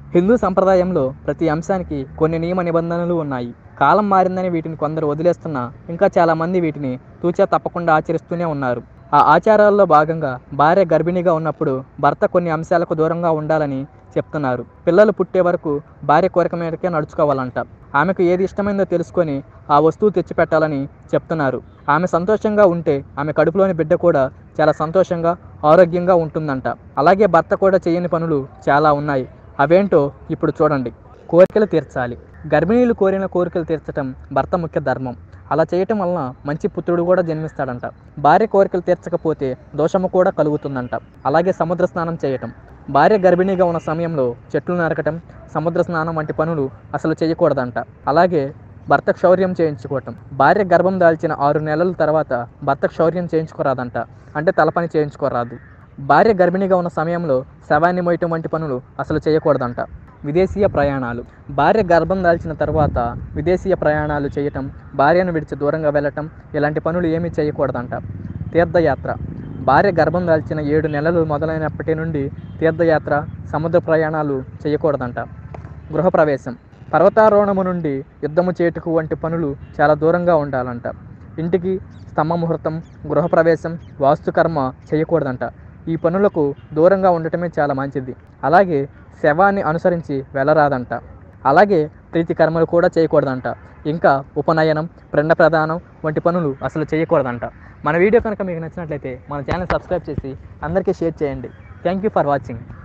హిందూ సంప్రదాయంలో ప్రతి అంశానికి కొన్ని నియమ నిబంధనలు ఉన్నాయి కాలం మారిందని వీటిని కొందరు వదిలేస్తున్నా ఇంకా చాలామంది వీటిని తూచా తప్పకుండా ఆచరిస్తూనే ఉన్నారు ఆ ఆచారాల్లో భాగంగా భార్య గర్భిణిగా ఉన్నప్పుడు భర్త కొన్ని అంశాలకు దూరంగా ఉండాలని చెప్తున్నారు పిల్లలు పుట్టే వరకు భార్య కోరిక మేరకే నడుచుకోవాలంట ఆమెకు ఏది ఇష్టమైందో తెలుసుకొని ఆ వస్తువు తెచ్చిపెట్టాలని చెప్తున్నారు ఆమె సంతోషంగా ఉంటే ఆమె కడుపులోని బిడ్డ కూడా చాలా సంతోషంగా ఆరోగ్యంగా ఉంటుందంట అలాగే భర్త కూడా చేయని పనులు చాలా ఉన్నాయి అవేంటో ఇప్పుడు చూడండి కోరికలు తీర్చాలి గర్భిణీలు కోరిన కోరికలు తీర్చటం భర్త ముఖ్య ధర్మం అలా చేయటం వలన మంచి పుత్రుడు కూడా జన్మిస్తాడంట భార్య కోరికలు తీర్చకపోతే దోషము కూడా కలుగుతుందంట అలాగే సముద్ర స్నానం చేయటం భార్య గర్భిణీగా ఉన్న సమయంలో చెట్లు నరకటం సముద్ర స్నానం వంటి పనులు అసలు చేయకూడదంట అలాగే భర్త క్షౌర్యం చేయించుకోవటం భార్య గర్భం దాల్చిన ఆరు నెలల తర్వాత భర్త క్షౌర్యం చేయించుకోరాదంట అంటే తలపని చేయించుకోరాదు భార్య గర్భిణిగా ఉన్న సమయంలో శవాన్ని మోయటం వంటి పనులు అసలు చేయకూడదంట విదేశీయ ప్రయాణాలు భార్య గర్భం దాల్చిన తర్వాత విదేశీయ ప్రయాణాలు చేయటం భార్యను విడిచి దూరంగా వెళ్ళటం ఇలాంటి పనులు ఏమీ చేయకూడదంట తీర్థయాత్ర భార్య గర్భం దాల్చిన ఏడు నెలలు మొదలైనప్పటి నుండి తీర్థయాత్ర సముద్ర ప్రయాణాలు చేయకూడదంట గృహప్రవేశం పర్వతారోహణము నుండి యుద్ధము చేటుకు వంటి పనులు చాలా దూరంగా ఉండాలంట ఇంటికి స్తంభ ముహూర్తం గృహప్రవేశం వాస్తుకర్మ చేయకూడదంట ఈ పనులకు దూరంగా ఉండటమే చాలా మంచిది అలాగే శవాన్ని అనుసరించి వెళ్ళరాదంట అలాగే ప్రీతి కర్మలు కూడా చేయకూడదంట ఇంకా ఉపనయనం ప్రండ ప్రదానం వంటి పనులు అసలు చేయకూడదంట మన వీడియో కనుక మీకు నచ్చినట్లయితే మన ఛానల్ సబ్స్క్రైబ్ చేసి అందరికీ షేర్ చేయండి థ్యాంక్ యూ ఫర్ వాచింగ్